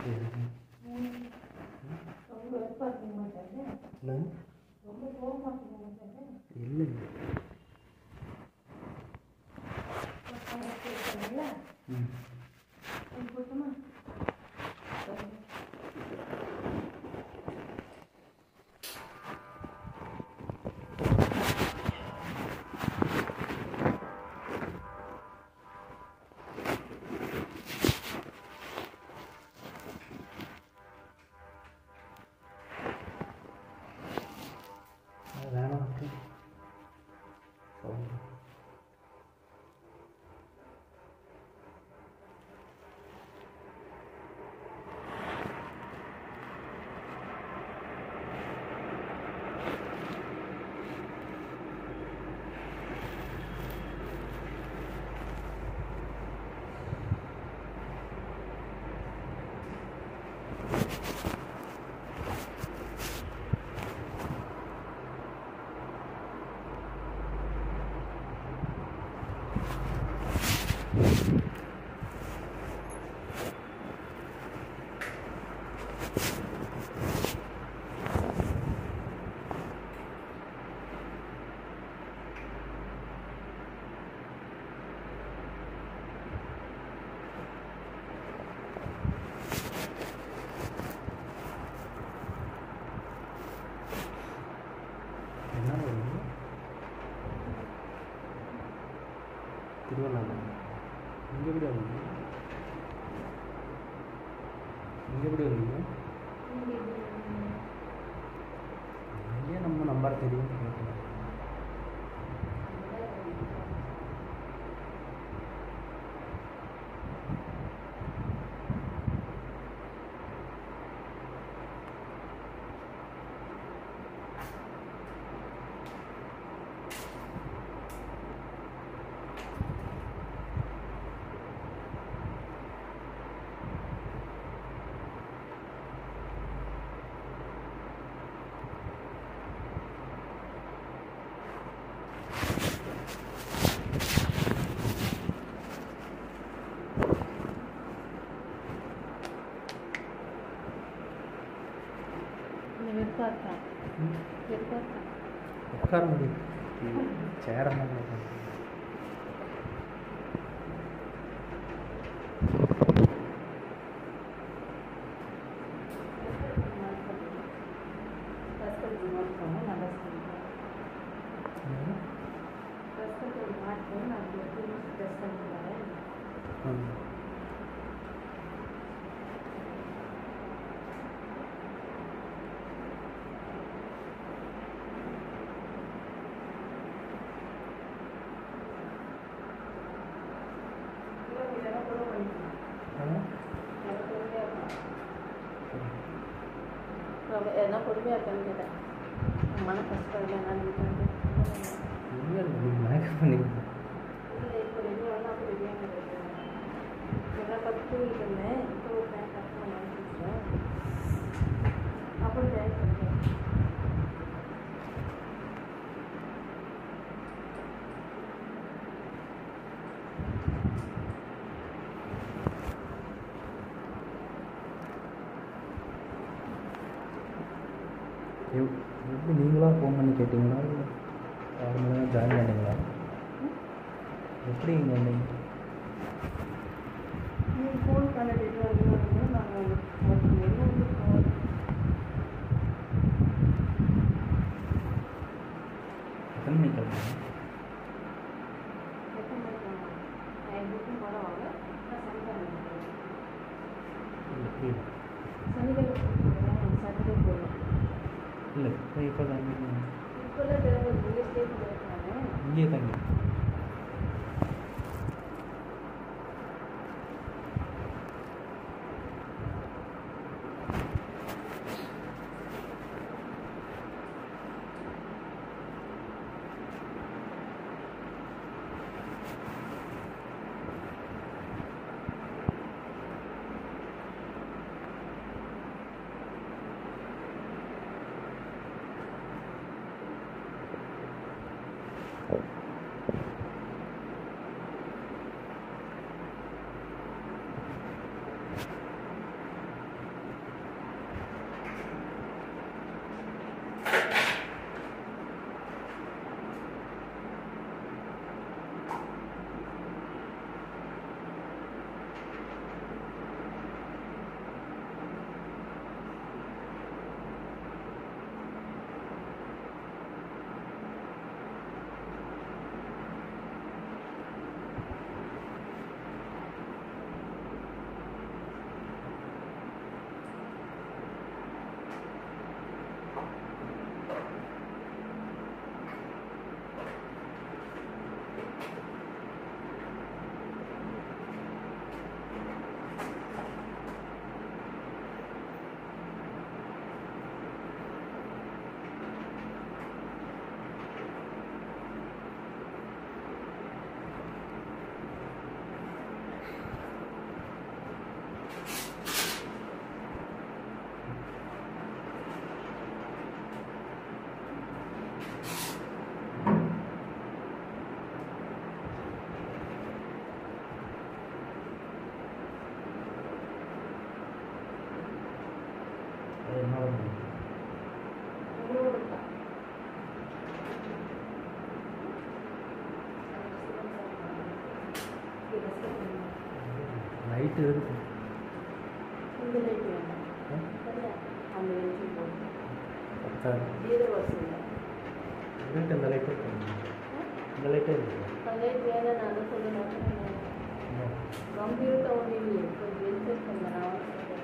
ரொம்ப வெறுப்பாக இருக்க மாட்டாரு என்ன ரொம்ப கோபமாக இருக்க மாட்டாரு இல்லைங்க கேட்குறீங்களா ம் கொடுத்துமா அது வேணாம் சொல்லுங்க என்ன வருது திருவண்ணாமலை இங்கே எப்படி வந்தீங்க இங்கே எப்படி வந்தீங்க ஏன் நம்ம நம்பர் தெரியும் கேட்டேன் இந்த வெறுப்பாக இருக்கான் வெறுப்பாக இருக்கான் உட்கார முடியும் சேர மாதிரி ட்ரெஸ் கட்டி மாட்டோம் நான் ட்ரெஸ் பண்ணிக்கிறேன் ட்ரெஸ் கட்டி மாட்டோம் நான் ட்ரெஸ் பண்ணிக்கிறேன் ம் இதெல்லாம் கூட பண்ணிக்கலாம் ஆ? எனக்கு பொறுமையாக இருக்கும் சரி. ரொம்ப எதனா பொறுமையாக இருக்கான்னு கேட்டேன் மன கஷ்டம் இல்லை என்னன்னு கேட்டேன் இல்லை இல்லை நீங்கள் மேக்கப் பண்ணிக்கணும் இல்லை இப்போ ரெண்டு வேணா அப்போ ரெடியாக கிடையாது எல்லாம் பத்து தூங்கிட்டு இருந்தேன் இப்போ ஒரு டைம் கஷ்டம் வாங்கிட்டேன் அப்புறம் டைம் பண்ணிட்டேன் எப் எப்படி நீங்களாக ஃபோன் பண்ணி கேட்டிங்களா இல்லை யார் மூலமாக ஜாயின் பண்ணீங்களா எப்படி இங்கே வந்தீங்க நீங்கள் ஃபோன் பண்ணிட்டு வந்து நாங்கள் ஒரு வெளியே வந்து போகிறோம் எத்தனை மணிக்கு கிளம்புங்க எத்தனை மணிக்கு வாங்க நைன் புக்கும் போட வாங்க நான் சனிக்கிழமை போகிறேன் இல்லை புரியல சனிக்கிழமை சாட்டர்டே போகிறேன் இல்லை இப்போ இப்போ தங்கி இப்போல்லாம் திரும்ப இங்கே ஸ்டே பண்ணியிருக்காங்க இங்கேயே தங்கி லைட்டு இருக்கு இந்த லைட் வேண்டாம் ஆ? சரியா அந்த வெளிச்சம் போடும் பத்தாது ஜீரோ வருஷம் இருக்கு இந்த லைட்டு இருக்கு இந்த லைட்டே இருக்கு அந்த லைட் வேணும் நான் சொல்லுறேன் கம்ப்யூட்டர் ஒன்றும் இல்லையே கொஞ்சம் வெளிச்சம் பண்ண நான் சொல்கிறேன்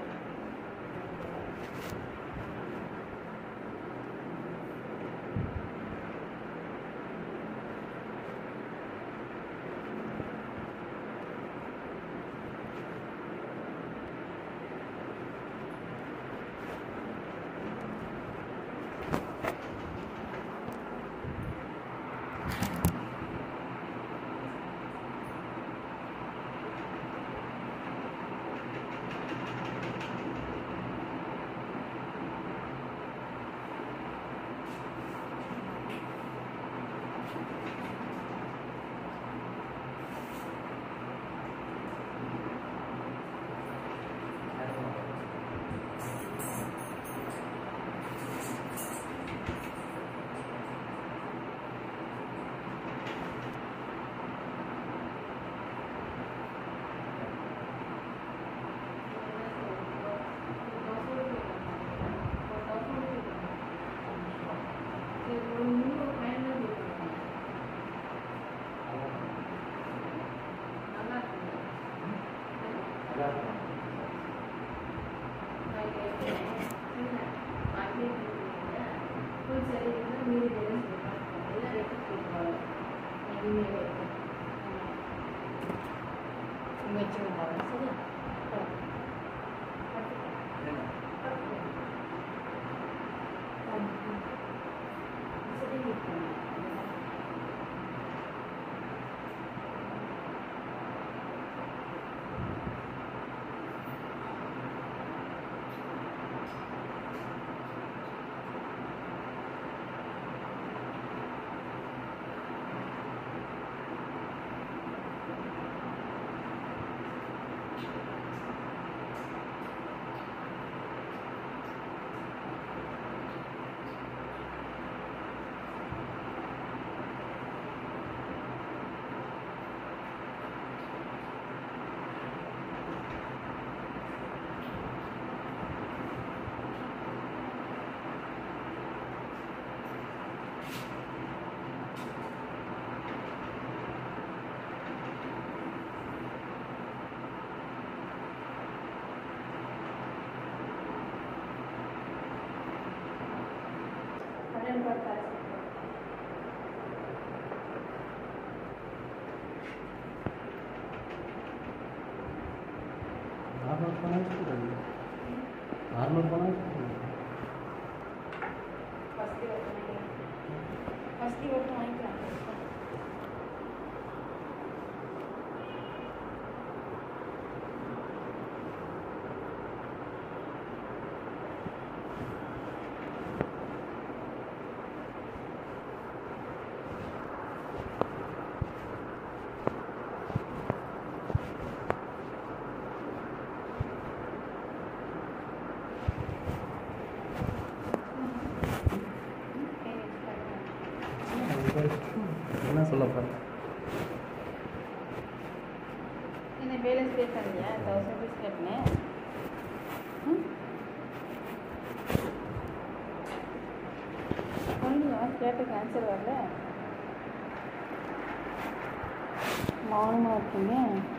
நார்மல் போனால் நார்மல் போனால் ஃபஸ்ட்டு ஓட்டு வாங்கிக்கலாம் என்ன சொல்ல போகிறேன் என்ன பேலன்ஸ் பே பண்ணியா தௌசண்ட் ருபீஸ் கட்டினேன் ஒன்றும் கேட்ட ஆன்சர் வரல மௌனமாக இருக்கீங்க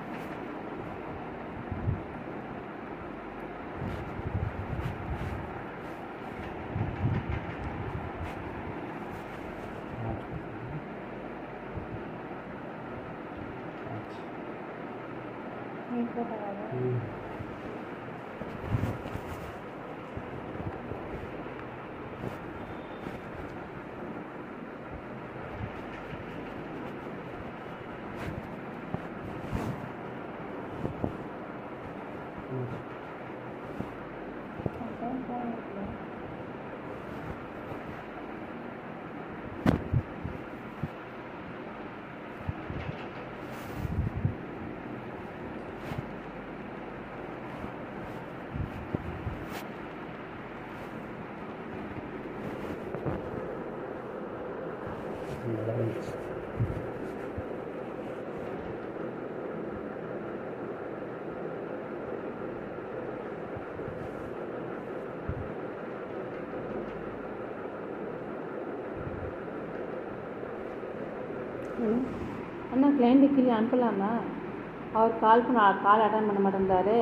நீ போட்டாங்க ம் ம் அதான் போனேன் ம். அண்ணா கிளைண்ட்டு கீழே அனுப்பலாமா அவர் கால் பண்ண கால் அட்டன் பண்ண மாட்டேங்கிறாரு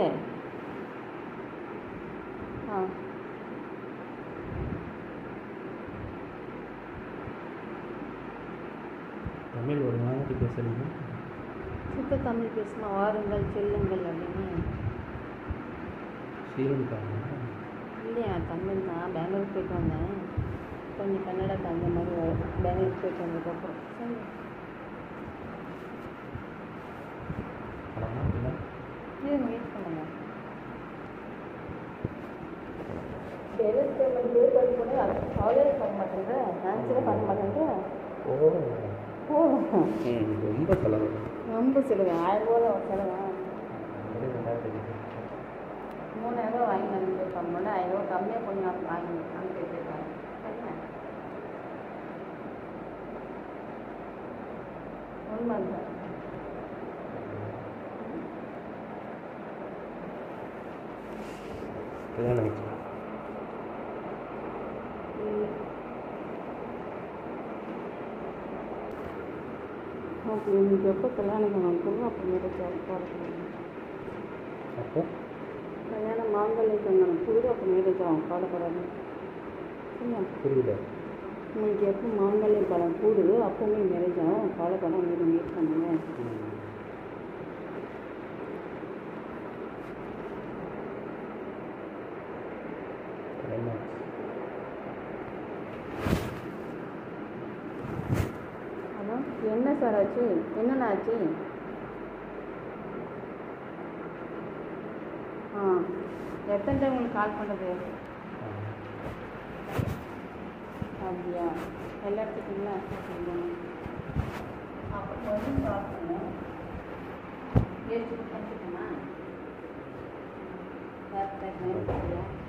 ஆ தமிழ் ஒரு மாதிரி பேசுறீங்க சுத்த தமிழ் பேசுமா வாருங்கள் செல்லுங்கள் அப்படின்னு ஸ்ரீலங்காங்க இல்லையா தமிழ் தான் பெங்களூர் போயிட்டு வந்தேன் கொஞ்சம் கன்னடா தகுந்த மாதிரி வரும் பெங்களூர் போயிட்டு வந்ததுக்கப்புறம் சரி படமா இல்லை இருங்க வெயிட் பண்ணுங்க டெலிவரி பேமெண்ட் பே பண்ணி கூட காலேஜ் பண்ண மாட்டேங்க ஆன்சரே பண்ண மாட்டேங்க ஓ ஓ ம் ரொம்ப செலவு ரொம்ப செலவு ஆயிரம் ரூபா செலவா ரெண்டாயிரத்தி மூணாயிரம் ரூபா வாங்கி அனுப்பியிருப்பாங்க மட்டும் ஆயிரம் ரூபா கம்மியாக கொஞ்சம் வாங்கி அனுப்பி வச்சிருக்காங்க சரியா உண்மை தான் கல்யாணம் ஆயிடுச்சு இல்லை ஓகே உங்களுக்கு எப்போ கல்யாணம் பண்ணணும் அப்புறமேட்டு போகிறேன் அப்போ கல்யாணம் மாங்கல்யம் சொன்னாங்க புது அப்புறமேட்டு ஆகும் கவலைப்படாது சரியா புரியல உங்களுக்கு எப்போ மாங்கல்யம் பழம் கூடுதோ அப்போவுமே மேரேஜ் ஆகும் கவலைப்படாம மீது மீட் பண்ணுங்க கிளைமேக்ஸ் ஹலோ என்ன சார் ஆச்சு என்னென்ன ஆச்சு ஆ எத்தனை டைம் உங்களுக்கு கால் பண்ணுறது அப்படியா எல்லா இடத்துக்குங்களா அப்புறம் கொஞ்சம் கால் பண்ணுங்க ஏற்றி பண்ணிட்டுமா யார்